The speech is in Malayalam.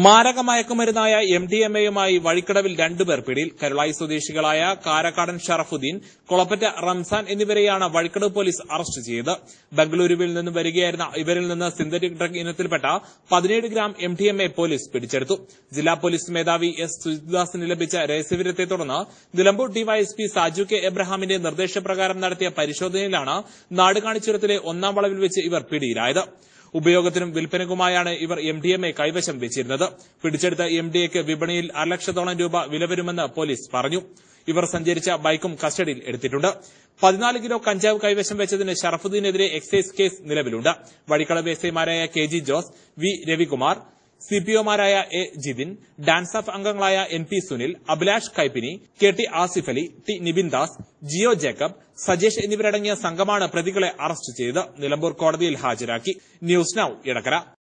മാരക മയക്കുമരുന്നായ എം ഡി എം എയുമായി വഴിക്കടവിൽ രണ്ടുപേർ പിടിയിൽ കരുളായി സ്വദേശികളായ കാരക്കാടൻ ഷറഫുദ്ദീൻ കൊളപ്പറ്റ റംസാൻ എന്നിവരെയാണ് വഴിക്കടവ് പോലീസ് അറസ്റ്റ് ചെയ്തത് ബംഗളൂരുവിൽ നിന്ന് വരികയായിരുന്ന ഇവരിൽ നിന്ന് സിന്തറ്റിക് ഡ്രഗ് ഇനത്തിൽപ്പെട്ട പതിനേഴ് gram M D M A police പിടിച്ചെടുത്തു ജില്ലാ പോലീസ് മേധാവി എസ് സുജിദാസിന് ലഭിച്ച രഹസ്യവിവരത്തെ തുടർന്ന് നിലമ്പൂർ ഡിവൈഎസ്പി സാജു കെ എബ്രഹാമിന്റെ നിർദ്ദേശപ്രകാരം നടത്തിയ പരിശോധനയിലാണ് നാടുകാണിച്ചുരത്തിലെ ഒന്നാം വളവിൽ വെച്ച് ഇവർ പിടിയിലായത് ഉപയോഗത്തിനും വിൽപ്പനക്കുമായാണ് ഇവർ എം ഡി എം എ കൈവശം വെച്ചിരുന്നത് പിടിച്ചെടുത്ത എം ഡി എക്ക് വിപണിയിൽ അരലക്ഷത്തോളം രൂപ വില വരുമെന്ന് പോലീസ് പറഞ്ഞു ഇവർ സഞ്ചരിച്ച ബൈക്കും കസ്റ്റഡിയിൽ എടുത്തിട്ടുണ്ട് പതിനാല് കിലോ കഞ്ചാവ് കൈവശം വെച്ചതിന് ഷറഫുദ്ദീനെതിരെ എക്സൈസ് കേസ് നിലവിലുണ്ട് വഴിക്കളവ് എസ് ഐമാരായ K G Jose V Ravikumar C P ഒമാരായ എ ജിതിൻ ഡാൻസ് ഓഫ് അംഗങ്ങളായ N P Sunil Abhilash Kaippini K T Asif Ali T Nibin Das Jio Jacob Sajesh എന്നിവരടങ്ങിയ സംഘമാണ് പ്രതികളെ അറസ്റ്റ് ചെയ്ത് നിലമ്പൂർ കോടതിയിൽ ഹാജരാക്കി ന്യൂസ് നൌ ഇടക്കര